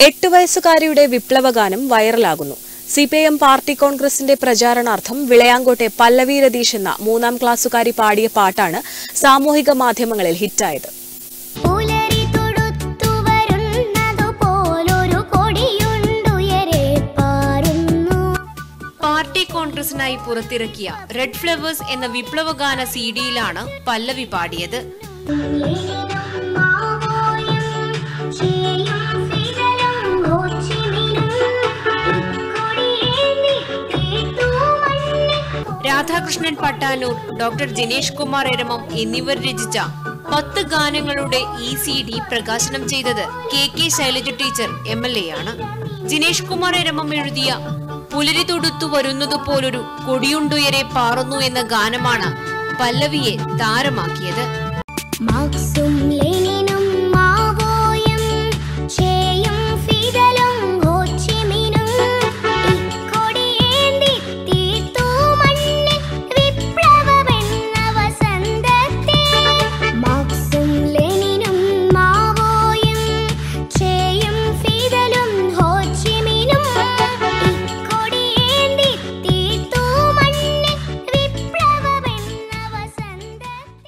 എട്ട് വയസ്സുകാരിയുടെ വിപ്ലവഗാനം വൈറലാകുന്നു CPIM party കോൺഗ്രസിന്റെ പ്രചാരണാർത്ഥം വിളയാങ്കോട്ടെ പല്ലവി രതീഷ് എന്ന മൂന്നാം ക്ലാസ്സുകാരി പാടിയ പാട്ടാണ് സാമൂഹിക മാധ്യമങ്ങളിൽ ഹിറ്റായത് പുലരി തൊടുത്തു വരുന്നതു പോലൊരു കൊടിയുണ്ടുയരെ പാറുന്നു പാർട്ടി കോൺഗ്രസിനായി പുറത്തിറക്കിയ റെഡ് ഫ്ലവേഴ്സ് എന്ന വിപ്ലവഗാന സി ഡിയിലാണ് പല്ലവി പാടിയത് രാധാകൃഷ്ണൻ പട്ടാനൂർ ഡോക്ടർ ദിനേഷ് കുമാർ എരമം എന്നിവർ രചിച്ച പത്ത് ഗാനങ്ങളുടെ ഈ സി ഡി പ്രകാശനം ചെയ്തത് K K Shailaja teacher M L A ആണ് ദിനേഷ് കുമാർ എരമം എഴുതിയ പുലരി തൊടുത്തു വരുന്നതു പോലൊരു കൊടിയുണ്ടുയരെ പാറുന്നു എന്ന ഗാനമാണ് പല്ലവിയെ താരമാക്കിയത് മാർക്സും ലെനിനും മാവോയും ചേയും ഫിദലും ഹോച്ചിമിനും ഇക്കൊടിയേന്തി തീർത്തു മണ്ണിൽ വിപ്ലവമെന്ന വസന്തത്തെ മാർക്സും ലെനിനും മാവോയും ചേയും ഫിദലും ഹോച്ചിമിനും ഇക്കൊടിയേന്തി തീർത്തു മണ്ണിൽ വിപ്ലവമെന്ന വസന്തത്തെ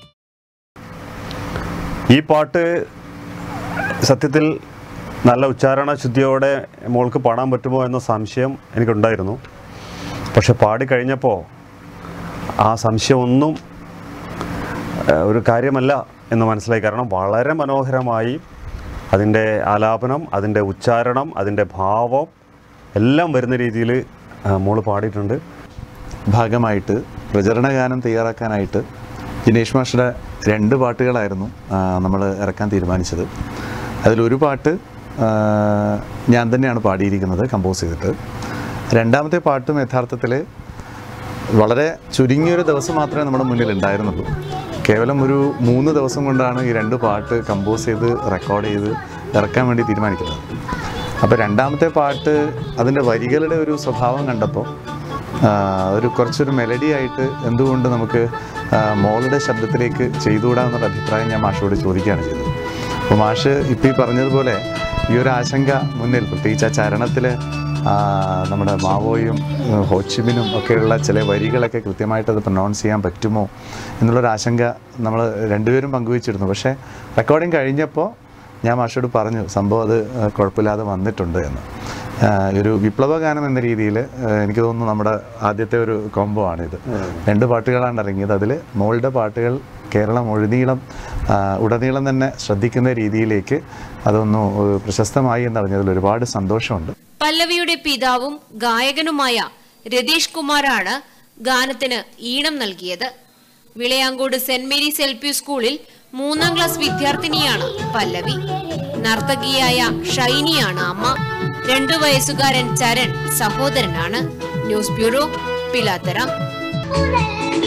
ഈ പാട്ട് സത്യത്തിൽ നല്ല ഉച്ചാരണ ശുദ്ധിയോടെ മോൾക്ക് പാടാൻ പറ്റുമോ എന്ന സംശയം എനിക്കുണ്ടായിരുന്നു പക്ഷെ പാടിക്കഴിഞ്ഞപ്പോൾ ആ സംശയമൊന്നും ഏഹ്, ഒരു കാര്യമല്ല എന്ന് മനസ്സിലായി കാരണം വളരെ മനോഹരമായി അതിൻ്റെ ആലാപനം അതിൻ്റെ ഉച്ചാരണം അതിൻ്റെ ഭാവം എല്ലാം വരുന്ന രീതിയിൽ മോള് പാടിയിട്ടുണ്ട് ഭാഗമായിട്ട് പ്രചരണ ഗാനം തയ്യാറാക്കാനായിട്ട് ജിനേഷ് മാഷയുടെ രണ്ട് പാട്ടുകളായിരുന്നു നമ്മൾ ഇറക്കാൻ തീരുമാനിച്ചത് അതിലൊരു പാട്ട് ആ, ഞാൻ തന്നെയാണ് പാടിയിരിക്കുന്നത് കമ്പോസ് ചെയ്തിട്ട് രണ്ടാമത്തെ പാട്ടും യഥാർത്ഥത്തിൽ വളരെ ചുരുങ്ങിയൊരു ദിവസം മാത്രമേ നമ്മുടെ മുന്നിൽ ഉണ്ടായിരുന്നുള്ളൂ കേവലം ഒരു മൂന്ന് ദിവസം കൊണ്ടാണ് ഈ രണ്ട് പാട്ട് കമ്പോസ് ചെയ്ത് റെക്കോർഡ് ചെയ്ത് ഇറക്കാൻ വേണ്ടി തീരുമാനിക്കുന്നത് അപ്പോൾ രണ്ടാമത്തെ പാട്ട് അതിൻ്റെ വരികളുടെ ഒരു സ്വഭാവം കണ്ടപ്പോൾ ആ, ഒരു കുറച്ചൊരു മെലഡി ആയിട്ട് എന്തുകൊണ്ട് നമുക്ക് ആ, മോളുടെ ശബ്ദത്തിലേക്ക് ചെയ്തുകൂടാ എന്നൊരു അഭിപ്രായം ഞാൻ മാഷോട് ചോദിക്കുകയാണ് ചെയ്തത് അപ്പോൾ മാഷ് ഇപ്പോൾ ഈ പറഞ്ഞതുപോലെ ഈ ഒരു ആശങ്ക മുന്നിൽ പ്രത്യേകിച്ച് ആ ചരണത്തിൽ നമ്മുടെ മാവോയും ഏഹ്, ഹോച്ചിമിനും ഒക്കെയുള്ള ചില വരികളൊക്കെ കൃത്യമായിട്ട് അത് പ്രൊനൗൺസ് ചെയ്യാൻ പറ്റുമോ എന്നുള്ളൊരു ആശങ്ക നമ്മൾ രണ്ടുപേരും പങ്കുവച്ചിരുന്നു പക്ഷേ റെക്കോർഡിങ് കഴിഞ്ഞപ്പോൾ ഞാൻ മാഷോട് പറഞ്ഞു സംഭവം അത് ഏഹ്, കുഴപ്പമില്ലാതെ വന്നിട്ടുണ്ട് എന്ന് ഏഹ്, ഒരു വിപ്ലവ ഗാനം എന്ന രീതിയിൽ എനിക്ക് തോന്നുന്നു നമ്മുടെ ആദ്യത്തെ ഒരു കോംബോ ആണിത് രണ്ട് പാട്ടുകളാണ് ഇറങ്ങിയത് അതിൽ മോളുടെ പാട്ടുകൾ കേരളം ഒഴുനീളം ആ, ഉടനീളം തന്നെ ശ്രദ്ധിക്കുന്ന രീതിയിലേക്ക് അതൊന്ന് ഏഹ്, പ്രശസ്തമായി എന്നറിഞ്ഞതിൽ ഒരുപാട് സന്തോഷമുണ്ട് പല്ലവിയുടെ പിതാവും ഗായകനുമായ രതീഷ് കുമാറാണ് ഗാനത്തിന് ഈണം നൽകിയത് Vilayancode saint Mary's L P സ്കൂളിൽ മൂന്നാം ക്ലാസ് വിദ്യാർത്ഥിനിയാണ് പല്ലവി നർത്തകിയായ ഷൈനിയാണ് അമ്മ രണ്ടു വയസ്സുകാരൻ ചരൺ സഹോദരനാണ് ന്യൂസ് ബ്യൂറോ പിലാത്തറ പുലരി